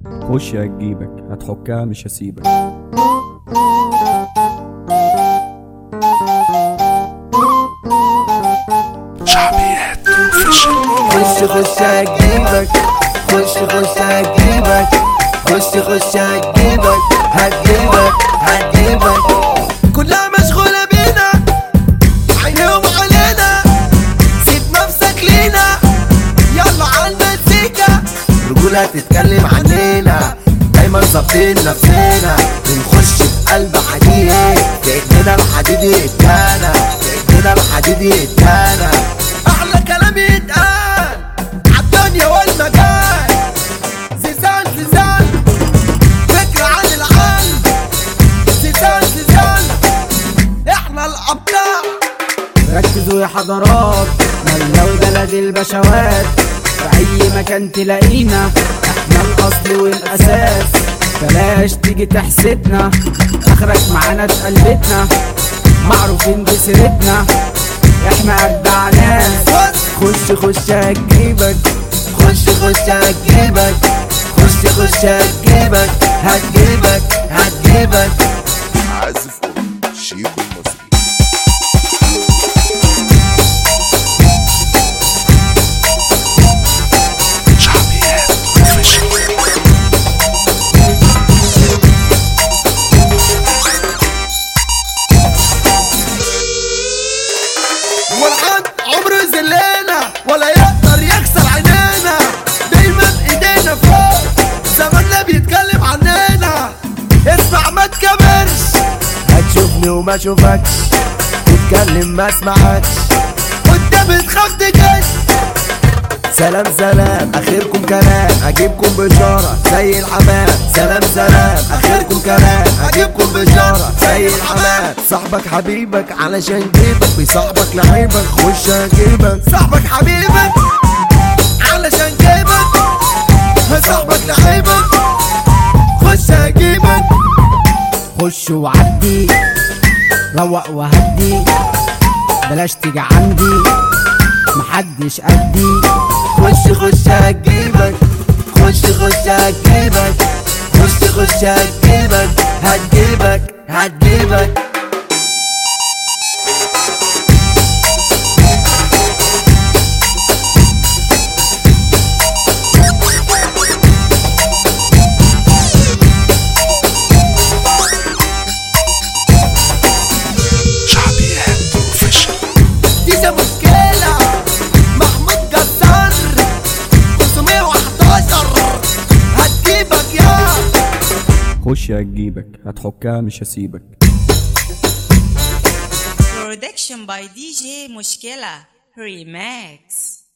خش هتجيبك هتحكها مش هسيبك شعبيات اوفيشال خش خش هجيبك خش خش هجيبك خش خش هجيبك هجيبك هجيبك كلها مشغولة بينا عينيهم علينا سيب نفسك لينا يلا على المزيكا رجولة تتكلم عنينا دايما ظابطين نفسنا بنخش بقلب حديد كأننا الحديد يتكانا كأننا الحديد يتكانا أحلى كلام يتقال عالدنيا والمجال زيزان زيزان فكرة عن العالم زيزان زيزان احنا الأبطال ركزوا يا حضرات ملوا بلد البشوات في أي مكان تلاقينا احنا الأصل والأساس بلاش تيجي تحسدنا آخرك معانا تقلبتنا معروفين بسيرتنا احنا أجدع ناس خش خش هتجيبك خش خش هتجيبك خش خش هتجيبك هتجيبك هتجيبك عازف أم شيكو المصري شعبيات اوفيشال والحد عمره زلنا ولا يقدر يكسر عينينا دايما ايدينا فوق زماننا بيتكلم عننا اسمع ما تكبرش هتشوفني وما اشوفكش تتكلم ما اسمعكش وانت بتخاف تجش سلام سلام اخركم كلام اجيبكم بشارة زي الحمام سلام سلام اخركم كلام اجيبكم بشارة زي الحمام صاحبك حبيبك علشان جيبك بيصاحبك لعيبك خش هجيبك صاحبك حبيبك علشان جيبك صاحبك لعيبك خش هجيبك خش وعدي روق وهدي بلاش تيجي عندي محدش قدي خش خش هجيبك خش خش هجيبك خش خش هجيبك هتجيبك هتجيبك شعبيات اوفيشال دي ده مشكلة محمود جزار 511 هتجيبك يا خش هتجيبك هتحكها مش هسيبك Production by DJ Mushkela Remix